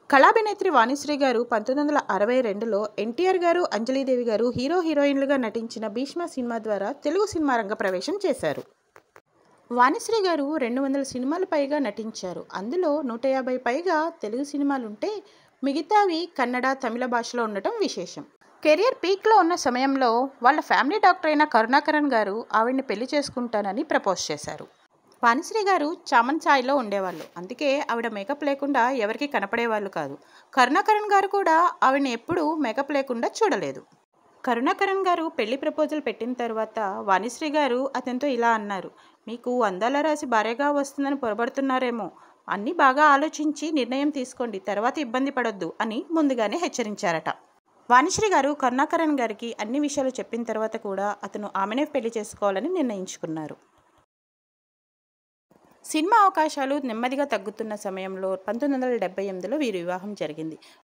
కళాభినేత్రి వాణిశ్రీ గారు పంతొమ్మిది వందల అరవై రెండులో ఎన్టీఆర్ గారు అంజలీదేవి గారు హీరో హీరోయిన్లుగా నటించిన భీష్మ సినిమా ద్వారా తెలుగు సినిమా రంగ ప్రవేశం చేశారు వాణిశ్రీ గారు రెండు వందల సినిమాలు పైగా నటించారు అందులో నూట యాభై పైగా తెలుగు సినిమాలుంటే మిగతావి కన్నడ తమిళ భాషలో ఉండటం విశేషం కెరియర్ పీక్లో ఉన్న సమయంలో వాళ్ళ ఫ్యామిలీ డాక్టర్ అయిన కరుణాకరణ్ గారు ఆవిడ్ని పెళ్లి చేసుకుంటానని ప్రపోజ్ చేశారు వాణిశ్రీ గారు చామన్ ఛాయ్లో ఉండేవాళ్ళు అందుకే ఆవిడ మేకప్ లేకుండా ఎవరికి కనపడేవాళ్ళు కాదు కరుణాకరణ్ గారు కూడా ఆవిడని ఎప్పుడూ మేకప్ లేకుండా చూడలేదు కరుణాకరణ్ గారు పెళ్లి ప్రపోజల్ పెట్టిన తర్వాత వాణిశ్రీ గారు అతనితో ఇలా అన్నారు మీకు అందాల రాసి భార్యగా వస్తుందని పొరబడుతున్నారేమో అన్నీ బాగా ఆలోచించి నిర్ణయం తీసుకోండి తర్వాత ఇబ్బంది పడొద్దు అని ముందుగానే హెచ్చరించారట వాణిశ్రీ గారు కరుణాకరణ్ గారికి అన్ని విషయాలు చెప్పిన తర్వాత కూడా అతను ఆమెనే పెళ్లి చేసుకోవాలని నిర్ణయించుకున్నారు సినిమా అవకాశాలు నెమ్మదిగా తగ్గుతున్న సమయంలో పంతొమ్మిది వందల డెబ్బై ఎనిమిదిలో వీరి వివాహం జరిగింది